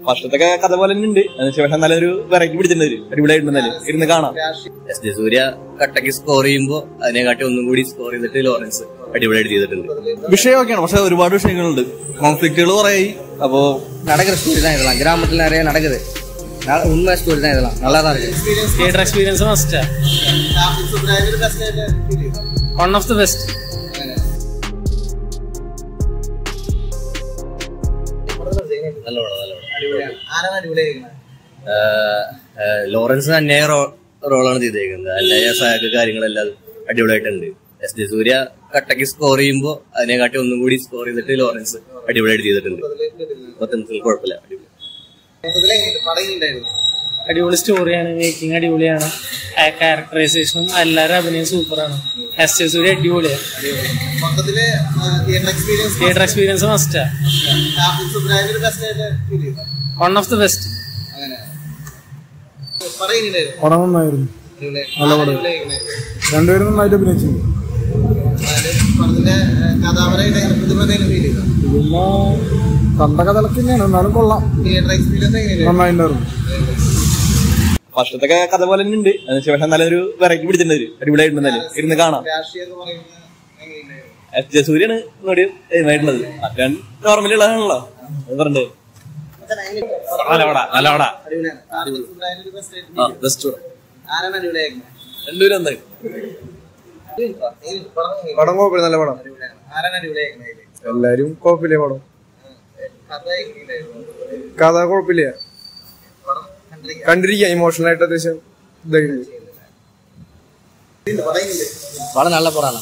ഫസ്റ്റത്തെ കഥ പോലെ തന്നെ ഉണ്ട് പക്ഷെ നല്ലൊരു വെറൈറ്റി പിടിച്ചിട്ടുണ്ട് അടിപൊളിയായിട്ടുണ്ടെന്നാല് ഇരുന്ന് കാണാം എസ് ജെ സൂര്യ കട്ടക്ക് സ്കോർ ചെയ്യുമ്പോൾ അതിനെക്കാട്ടി ഒന്നും കൂടി സ്കോർ ചെയ്തിട്ട് ലോറൻസ് അടിപൊളിയായിട്ട് ചെയ്തിട്ടുണ്ട് വിഷയമൊക്കെയാണ് പക്ഷെ ഒരുപാട് വിഷയങ്ങളുണ്ട് കോൺഫ്ലിക്റ്റുകൾ കുറേ അപ്പോ நடக்கிற ஸ்டோரி தான் இதெல்லாம் கிராமத்துல நிறைய நடக்குது ந- உண்மை ஸ்டோரி தான் இதெல்லாம் நல்லா தான் இருக்கு theatre experience must one of the best നല്ല പടം നല്ല പടം ആഹ് ആഹ് ലോറൻസ് തന്നെ റോളാണ് ചെയ്തേക്കുന്നത് അല്ലായ സഹായക കാര്യങ്ങളെല്ലാം അടിപൊളിയായിട്ടുണ്ട് എസ് ജെ സൂര്യ കട്ടക്ക് സ്കോർ ചെയ്യുമ്പോൾ അതിനെക്കാട്ടി ഒന്നും കൂടി സ്കോർ ചെയ്തിട്ട് ലോറൻസ് അടിപൊളിയായിട്ട് ചെയ്തിട്ടുണ്ട് മൊത്തത്തിൽ കുഴപ്പമില്ല അടിപൊളി അടിപൊളി സ്റ്റോറിയാണ് മേക്കിംഗ് അടിപൊളിയാണ് ക്യാരക്ടറൈസേഷനും എല്ലാവരും അഭിനയം സൂപ്പറാണ് എസ് ജെ സൂര്യ അടിപൊളിയാണ് തിയേറ്റർ എക്സ്പീരിയൻസ് മസ്റ്റാ വൺ ഓഫ് ദി ബെസ്റ്റ് പടം നന്നായിരുന്നു നല്ല പടം രണ്ടുപേരും നന്നായിട്ട് അഭിനയിച്ചിട്ടുണ്ട് പിന്നെ കണ്ട കഥകളൊക്കെ തന്നെയാണ് എന്നാലും കൊള്ളാം നന്നായിട്ടുണ്ടായിരുന്നു ഫസ്റ്റത്തെ കഥ പോലെ തന്നെ ഉണ്ട് പക്ഷെ നല്ലൊരു വെറൈറ്റി പിടിച്ചിട്ടുണ്ട് അടിപൊളിയായിട്ടുണ്ടെന്നാല് ഇരുന്ന് കാണാം എസ് ജെ സൂര്യാണ് ഒന്നുകൂടി എയിമായിട്ടുള്ളത് മറ്റേ നോർമലി ഉള്ളതാണല്ലോ അത് പറഞ്ഞത് നല്ല പടം നല്ല പടം ബെസ്റ്റ് രണ്ടുപേരും എന്തായി പടം കുഴപ്പമില്ല നല്ല പടം എല്ലാരും കുഴപ്പമില്ല പടം കഥ കുഴപ്പമില്ല കണ്ടിരിക്കാം ഇമോഷണൽ ആയിട്ട് അത്യാവശ്യം ഇതായിട്ടുണ്ട് படம் நல்ல படம்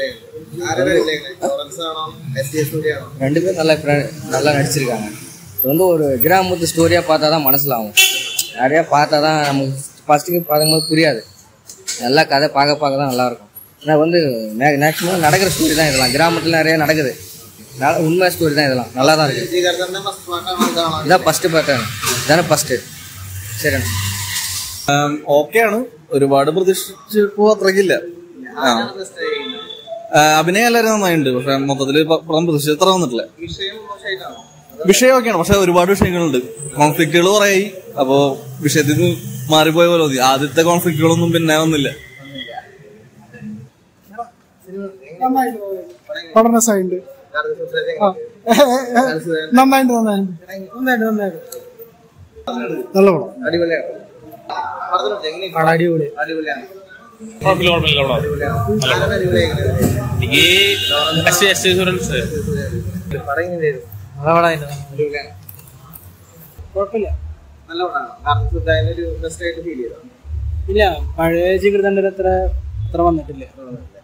ரெண்டு பேரும் நல்லா பிர- நல்லா நடிச்சிருக்காங்க இது வந்து ஒரு கிராமத்து ஸ்டோரியாக பார்த்தா தான் மனசில் ஆகும் நிறையா பார்த்தா தான் நமக்கு ஃபஸ்ட்டுக்கு பார்க்கும்போது புரியாது நல்லா கதை பார்க்க பார்க்க தான் நல்லா இருக்கும் ஆனால் வந்து மேக்ஸிமம் நடக்கிற ஸ்டோரி தான் இதெல்லாம் கிராமத்தில் நிறைய நடக்குது ந- உண்மை ஸ்டோரி தான் இதெல்லாம் நல்லா தான் இருக்கு இதான் ஃபஸ்ட்டு பார்ட்டாണ് ഇതാണ് ഫസ്റ്റ് ശരി ഓക്കെയാണ് ഒരുപാട് പ്രതീക്ഷിച്ചപ്പോ അത്രക്കില്ല ആ. ആ, അഭിനയം എല്ലാവരും നന്നായിട്ടുണ്ട് പക്ഷെ മൊത്തത്തില് പ- പടം പ്രതീക്ഷിച്ച അത്ര വന്നിട്ടില്ല വിഷയമൊക്കെയാണ് പക്ഷെ ഒരുപാട് വിഷയങ്ങളുണ്ട് കോൺഫ്ലിക്റ്റുകൾ കുറേ അപ്പോ വിഷയത്തിൽ നിന്ന് മാറിപ്പോയ പോലെ തോന്നി ആദ്യത്തെ കോൺഫ്ലിക്റ്റുകളൊന്നും പിന്നെ വന്നില്ല പടം രസമായിട്ടുണ്ട് ആ. നന്നായിട്ട് നന്നായിട്ട് നന്നായിട്ട് നന്നായിട്ട് നല്ല പടം പടം അടിപൊളി നല്ല പടമായിരുന്നു കുഴപ്പമില്ല ഇല്ല പഴയ ജിഗർ അത്ര അത്ര വന്നിട്ടില്ല